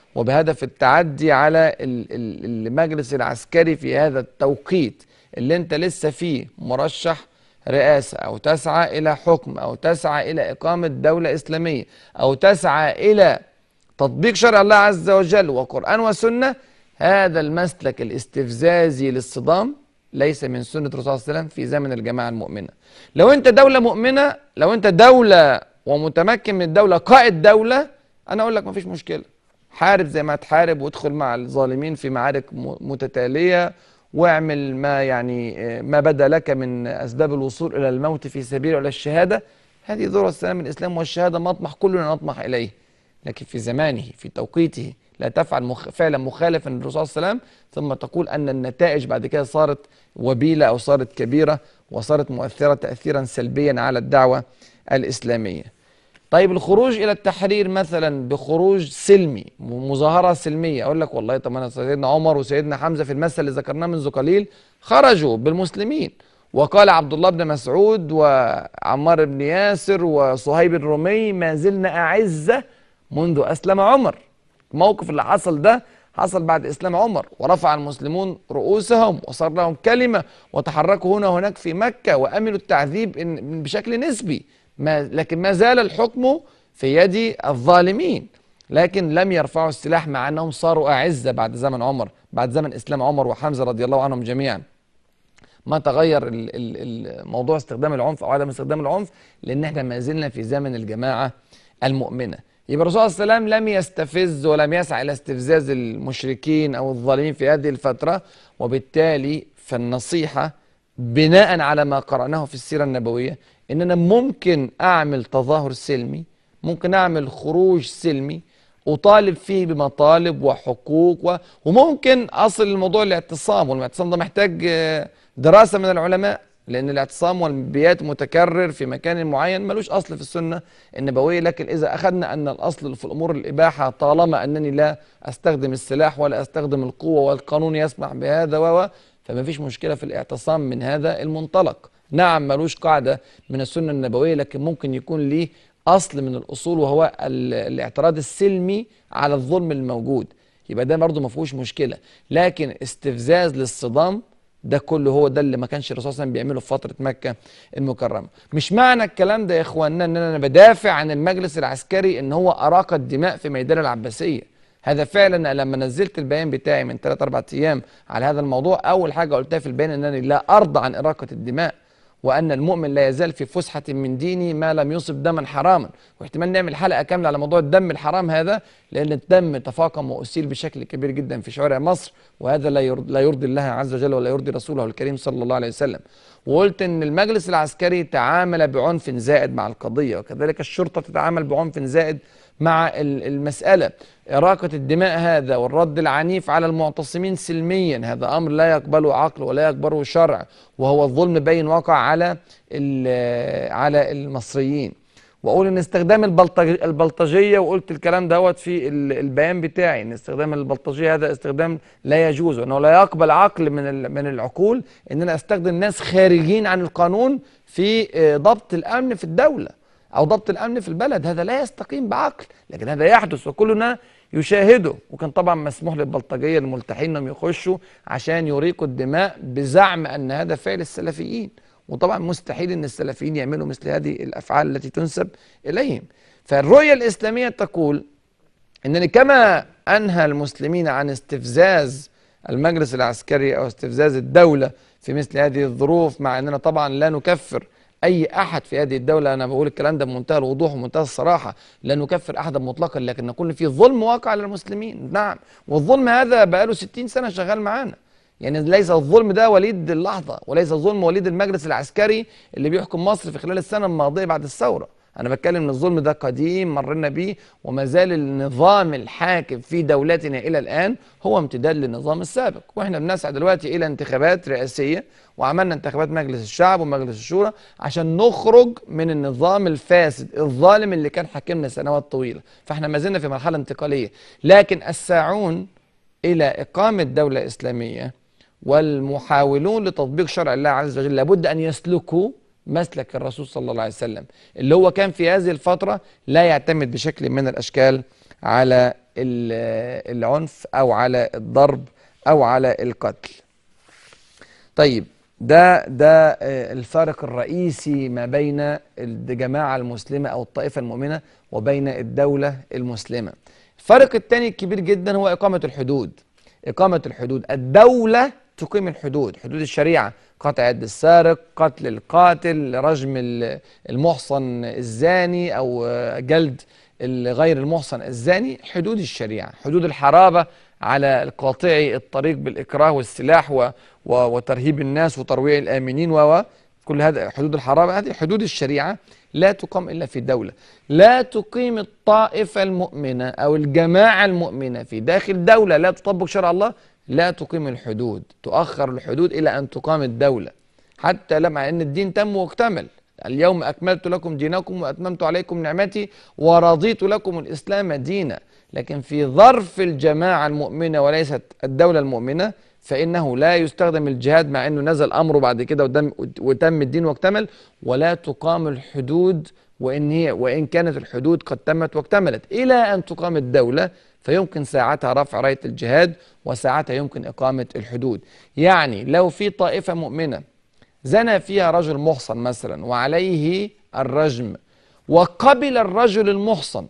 وبهدف التعدي على ال- ال- المجلس العسكري في هذا التوقيت اللي انت لسه فيه مرشح رئاسة أو تسعى إلى حكم أو تسعى إلى إقامة دولة إسلامية أو تسعى إلى تطبيق شرع الله عز وجل وقرآن وسنة هذا المسلك الاستفزازي للصدام ليس من سنة الرسول صلى الله عليه وسلم في زمن الجماعة المؤمنة لو أنت دولة مؤمنة لو أنت دولة ومتمكن من الدولة قائد دولة أنا أقول لك مفيش مشكلة حارب زي ما تحارب وادخل مع الظالمين في معارك م- متتالية واعمل ما يعني آه، ما بدا لك من أسباب الوصول إلى الموت في سبيل ولا الشهادة هذه ذروة السلام الإسلام والشهادة مطمح كلنا نطمح إليه لكن في زمانه في توقيته لا تفعل مخ... فعلا مخالفا للرسول صلى الله عليه وسلم ثم تقول ان النتائج بعد كده صارت وبيله او صارت كبيره وصارت مؤثره تاثيرا سلبيا على الدعوه الاسلاميه. طيب الخروج الى التحرير مثلا بخروج سلمي م- مظاهره سلميه اقول لك والله طب انا سيدنا عمر وسيدنا حمزه في المثل اللي ذكرناه منذ قليل خرجوا بالمسلمين وقال عبد الله بن مسعود وعمار بن ياسر وصهيب الرومي ما زلنا اعزه منذ اسلم عمر الموقف اللي حصل ده حصل بعد اسلام عمر ورفع المسلمون رؤوسهم وصار لهم كلمه وتحركوا هنا وهناك في مكه واملوا التعذيب إن بشكل نسبي ما لكن ما زال الحكم في يد الظالمين لكن لم يرفعوا السلاح مع انهم صاروا اعزه بعد زمن عمر بعد زمن اسلام عمر وحمزه رضي الله عنهم جميعا ما تغير ال- ال- الموضوع استخدام العنف او عدم استخدام العنف لان احنا ما زلنا في زمن الجماعه المؤمنه يبقى الرسول صلى الله عليه وسلم لم يستفز ولم يسعى الى استفزاز المشركين او الظالمين في هذه الفتره وبالتالي فالنصيحه بناء على ما قراناه في السيره النبويه ان انا ممكن اعمل تظاهر سلمي ممكن اعمل خروج سلمي اطالب فيه بمطالب وحقوق و... وممكن اصل الموضوع الاعتصام والاعتصام ده محتاج آه، دراسه من العلماء لان الاعتصام والبيات متكرر في مكان معين ملوش اصل في السنه النبويه لكن اذا اخذنا ان الاصل في الامور الاباحه طالما انني لا استخدم السلاح ولا استخدم القوه والقانون يسمح بهذا و و- فما فيش مشكله في الاعتصام من هذا المنطلق نعم ملوش قاعده من السنه النبويه لكن ممكن يكون ليه اصل من الاصول وهو ال- الاعتراض السلمي على الظلم الموجود يبقى ده برضه ما فيهوش مشكله لكن استفزاز للصدام ده كله هو ده اللي ما كانش الرسول صلى الله عليه وسلم بيعمله في فتره مكه المكرمه مش معنى الكلام ده يا اخواننا ان انا بدافع عن المجلس العسكري ان هو اراق الدماء في ميدان العباسيه هذا فعلا لما نزلت البيان بتاعي من 3 4 ايام على هذا الموضوع اول حاجه قلتها في البيان انني لا ارضى عن اراقه الدماء وان المؤمن لا يزال في فسحه من ديني ما لم يصب دما حراما واحتمال نعمل حلقه كامله على موضوع الدم الحرام هذا لان الدم تفاقم واسيل بشكل كبير جدا في شوارع مصر وهذا لا يرضي, لا يرضي الله عز وجل ولا يرضي رسوله الكريم صلى الله عليه وسلم وقلت ان المجلس العسكري تعامل بعنف زائد مع القضيه وكذلك الشرطه تتعامل بعنف زائد مع ال- المسألة إراقة الدماء هذا والرد العنيف على المعتصمين سلميا هذا أمر لا يقبله عقل ولا يقبله شرع وهو الظلم بين وقع على ال- على المصريين واقول ان استخدام البلطج البلطجيه وقلت الكلام دوت في ال- البيان بتاعي ان استخدام البلطجيه هذا استخدام لا يجوز وانه لا يقبل عقل من ال- من العقول ان انا استخدم ناس خارجين عن القانون في آه، ضبط الامن في الدوله او ضبط الامن في البلد هذا لا يستقيم بعقل لكن هذا يحدث وكلنا يشاهده وكان طبعا مسموح للبلطجيه الملتحين انهم يخشوا عشان يريقوا الدماء بزعم ان هذا فعل السلفيين وطبعا مستحيل ان السلفيين يعملوا مثل هذه الافعال التي تنسب اليهم فالرؤيه الاسلاميه تقول انني كما انهى المسلمين عن استفزاز المجلس العسكري او استفزاز الدوله في مثل هذه الظروف مع اننا طبعا لا نكفر اي احد في هذه الدوله انا بقول الكلام ده بمنتهى الوضوح ومنتهى الصراحه لا نكفر احدا مطلقا لكن نقول في ظلم واقع للمسلمين نعم والظلم هذا بقاله 60 سنه شغال معانا يعني ليس الظلم ده وليد اللحظه وليس الظلم وليد المجلس العسكري اللي بيحكم مصر في خلال السنه الماضيه بعد الثوره انا بتكلم ان الظلم ده قديم مرنا بيه وما زال النظام الحاكم في دولتنا الى الان هو امتداد للنظام السابق واحنا بنسعى دلوقتي الى انتخابات رئاسيه وعملنا انتخابات مجلس الشعب ومجلس الشورى عشان نخرج من النظام الفاسد الظالم اللي كان حاكمنا سنوات طويله فاحنا ما زلنا في مرحله انتقاليه لكن الساعون الى اقامه دوله اسلاميه والمحاولون لتطبيق شرع الله عز وجل لابد ان يسلكوا مسلك الرسول صلى الله عليه وسلم اللي هو كان في هذه الفتره لا يعتمد بشكل من الاشكال على ال- العنف او على الضرب او على القتل طيب ده ده آه، الفارق الرئيسي ما بين الجماعة المسلمة أو الطائفة المؤمنة وبين الدولة المسلمة الفرق الثاني الكبير جدا هو إقامة الحدود إقامة الحدود الدولة تقيم الحدود حدود الشريعة قطع يد السارق قتل القاتل رجم ال- المحصن الزاني أو آه، جلد غير المحصن الزاني حدود الشريعة حدود الحرابة على القاطعي الطريق بالإكراه والسلاح و و وترهيب الناس وترويع الآمنين و و كل هذا حدود الحرابة هذه حدود الشريعة لا تقام إلا في دولة لا تقيم الطائفة المؤمنة أو الجماعة المؤمنة في داخل دولة لا تطبق شرع الله لا تقيم الحدود تؤخر الحدود إلى أن تقام الدولة حتى لما أن الدين تم واكتمل اليوم أكملت لكم دينكم وأتممت عليكم نعمتي ورضيت لكم الإسلام دينا لكن في ظرف الجماعة المؤمنة وليست الدولة المؤمنة فإنه لا يستخدم الجهاد مع أنه نزل أمره بعد كده ودم وتم الدين واكتمل ولا تقام الحدود وإن هي وإن كانت الحدود قد تمت واكتملت إلى أن تقام الدولة فيمكن ساعتها رفع راية الجهاد وساعتها يمكن إقامة الحدود يعني لو في طائفة مؤمنة زنى فيها رجل محصن مثلا وعليه الرجم وقبل الرجل المحصن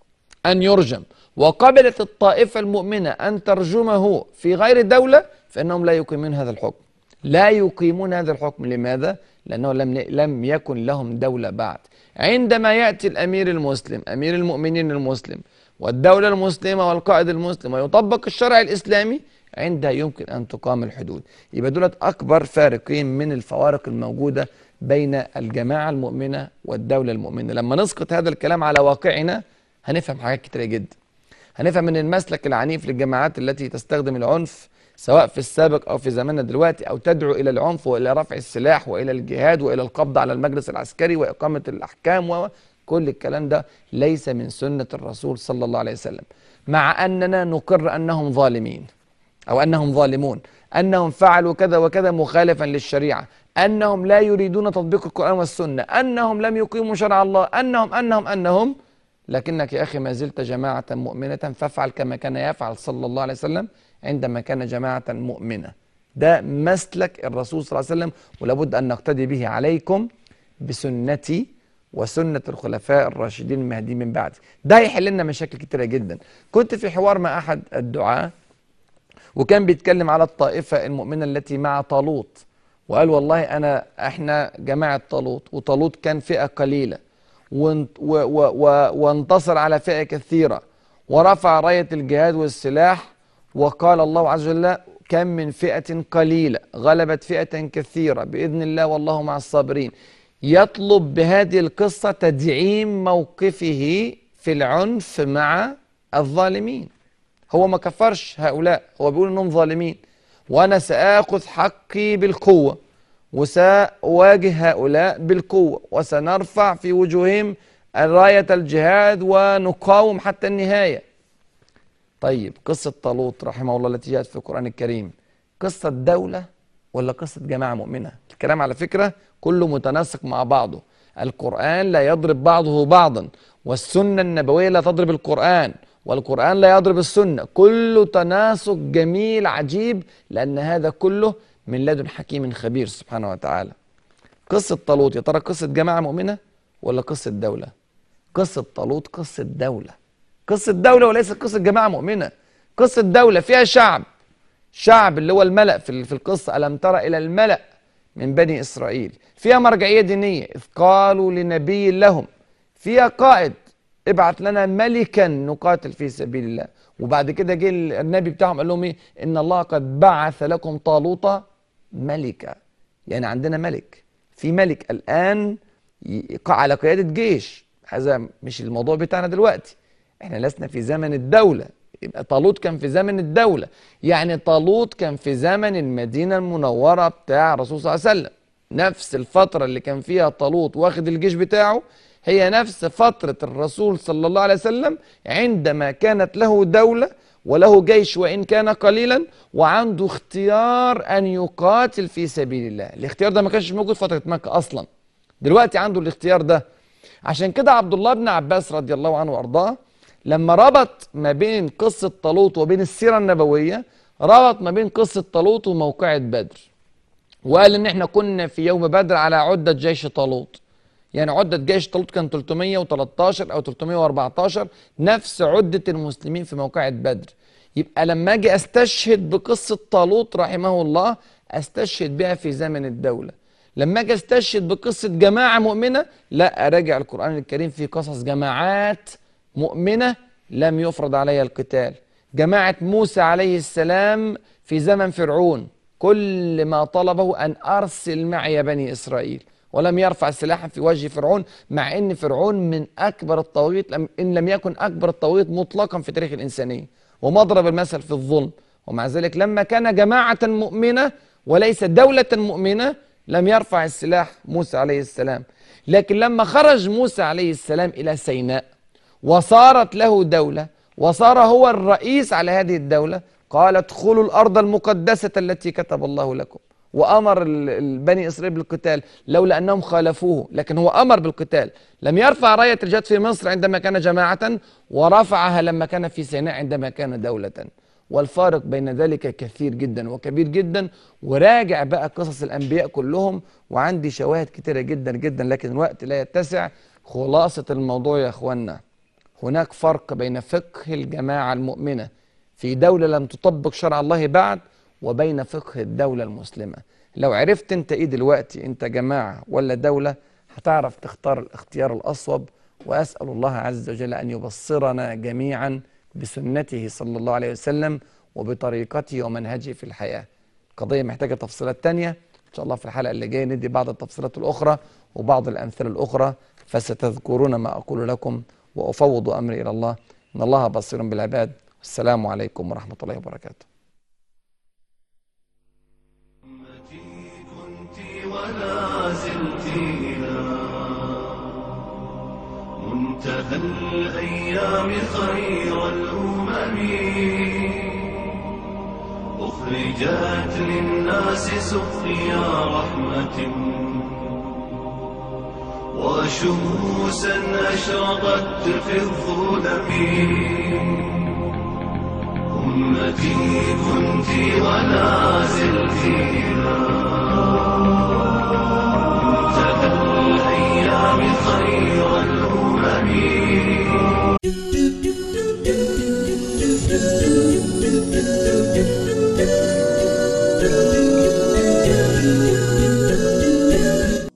أن يرجم وقبلت الطائفة المؤمنة أن ترجمه في غير دولة فإنهم لا يقيمون هذا الحكم لا يقيمون هذا الحكم لماذا؟ لأنه لم لم يكن لهم دولة بعد عندما يأتي الأمير المسلم أمير المؤمنين المسلم والدولة المسلمة والقائد المسلم ويطبق الشرع الإسلامي عندها يمكن أن تقام الحدود يبقى دولت أكبر فارقين من الفوارق الموجودة بين الجماعة المؤمنة والدولة المؤمنة لما نسقط هذا الكلام على واقعنا هنفهم حاجات كتيرة جدا هنفهم من المسلك العنيف للجماعات التي تستخدم العنف سواء في السابق أو في زماننا دلوقتي أو تدعو إلى العنف وإلى رفع السلاح وإلى الجهاد وإلى القبض على المجلس العسكري وإقامة الأحكام وكل الكلام ده ليس من سنة الرسول صلى الله عليه وسلم مع أننا نقر أنهم ظالمين أو أنهم ظالمون أنهم فعلوا كذا وكذا مخالفا للشريعة أنهم لا يريدون تطبيق القرآن والسنة أنهم لم يقيموا شرع الله أنهم أنهم أنهم لكنك يا أخي ما زلت جماعة مؤمنة فافعل كما كان يفعل صلى الله عليه وسلم عندما كان جماعة مؤمنة ده مسلك الرسول صلى الله عليه وسلم ولابد أن نقتدي به عليكم بسنتي وسنة الخلفاء الراشدين المهديين من بعد ده هيحل لنا مشاكل كتيرة جدا كنت في حوار مع أحد الدعاة وكان بيتكلم على الطائفة المؤمنة التي مع طالوت وقال والله أنا إحنا جماعة طالوت وطالوت كان فئة قليلة وانت- و- و- و- وانتصر على فئة كثيرة ورفع راية الجهاد والسلاح وقال الله عز وجل كم من فئة قليلة غلبت فئة كثيرة بإذن الله والله مع الصابرين يطلب بهذه القصة تدعيم موقفه في العنف مع الظالمين هو ما كفرش هؤلاء هو بيقول انهم ظالمين وانا ساخذ حقي بالقوه وساواجه هؤلاء بالقوه وسنرفع في وجوههم رايه الجهاد ونقاوم حتى النهايه طيب قصه طالوت رحمه الله التي جاءت في القران الكريم قصه دوله ولا قصه جماعه مؤمنه الكلام على فكره كله متناسق مع بعضه القران لا يضرب بعضه بعضا والسنه النبويه لا تضرب القران والقرآن لا يضرب السنة كله تناسق جميل عجيب لأن هذا كله من لدن حكيم خبير سبحانه وتعالى قصة طالوت يا ترى قصة جماعة مؤمنة ولا قصة دولة قصة طالوت قصة دولة قصة دولة وليست قصة جماعة مؤمنة قصة دولة فيها شعب شعب اللي هو الملأ في في القصة ألم ترى إلى الملأ من بني إسرائيل فيها مرجعية دينية إذ قالوا لنبي لهم فيها قائد ابعت لنا ملكا نقاتل في سبيل الله وبعد كده جه النبي بتاعهم قال لهم ايه ان الله قد بعث لكم طالوت ملكا يعني عندنا ملك في ملك الان ي- على قياده جيش هذا مش الموضوع بتاعنا دلوقتي احنا لسنا في زمن الدوله يبقى طالوت كان في زمن الدوله يعني طالوت كان في زمن المدينه المنوره بتاع الرسول صلى الله عليه وسلم نفس الفتره اللي كان فيها طالوت واخد الجيش بتاعه هي نفس فترة الرسول صلى الله عليه وسلم عندما كانت له دولة وله جيش وإن كان قليلا وعنده اختيار أن يقاتل في سبيل الله الاختيار ده ما كانش موجود فترة مكة أصلا دلوقتي عنده الاختيار ده عشان كده عبد الله بن عباس رضي الله عنه وأرضاه لما ربط ما بين قصة طالوت وبين السيرة النبوية ربط ما بين قصة طالوت وموقعة بدر وقال ان احنا كنا في يوم بدر على عدة جيش طالوت يعني عدة جيش طالوت كان 313 او 314 نفس عدة المسلمين في موقعة بدر يبقى لما اجي استشهد بقصة طالوت رحمه الله استشهد بها في زمن الدولة لما اجي استشهد بقصة جماعة مؤمنة لا اراجع القرآن الكريم في قصص جماعات مؤمنة لم يفرض عليها القتال جماعة موسى عليه السلام في زمن فرعون كل ما طلبه أن أرسل معي بني إسرائيل ولم يرفع سلاحا في وجه فرعون مع أن فرعون من أكبر الطواغيت لم- إن لم يكن أكبر الطواغيت مطلقا في تاريخ الإنسانية ومضرب المثل في الظلم ومع ذلك لما كان جماعة مؤمنة وليس دولة مؤمنة لم يرفع السلاح موسى عليه السلام لكن لما خرج موسى عليه السلام إلى سيناء وصارت له دولة وصار هو الرئيس على هذه الدولة قال ادخلوا الأرض المقدسة التي كتب الله لكم وأمر ال- ال- بني إسرائيل بالقتال لولا أنهم خالفوه لكن هو أمر بالقتال لم يرفع راية الجهاد في مصر عندما كان جماعة ورفعها لما كان في سيناء عندما كان دولة والفارق بين ذلك كثير جدا وكبير جدا وراجع بقى قصص الأنبياء كلهم وعندي شواهد كتيرة جدا جدا لكن الوقت لا يتسع خلاصة الموضوع يا أخوانا هناك فرق بين فقه الجماعة المؤمنة في دولة لم تطبق شرع الله بعد وبين فقه الدولة المسلمة لو عرفت انت ايه دلوقتي انت جماعة ولا دولة هتعرف تختار الاختيار الأصوب وأسأل الله عز وجل أن يبصرنا جميعا بسنته صلى الله عليه وسلم وبطريقته ومنهجه في الحياة قضية محتاجة تفصيلات تانية إن شاء الله في الحلقة اللي جاية ندي بعض التفصيلات الأخرى وبعض الأمثلة الأخرى فستذكرون ما أقول لكم وأفوض أمري إلى الله إن الله بصير بالعباد والسلام عليكم ورحمة الله وبركاته كنت ولا زلت إلى منتهى الأيام خير الأمم أخرجت للناس سقيا رحمة وشموسا أشرقت في الظلم أمتي كنت ولا زلت إلى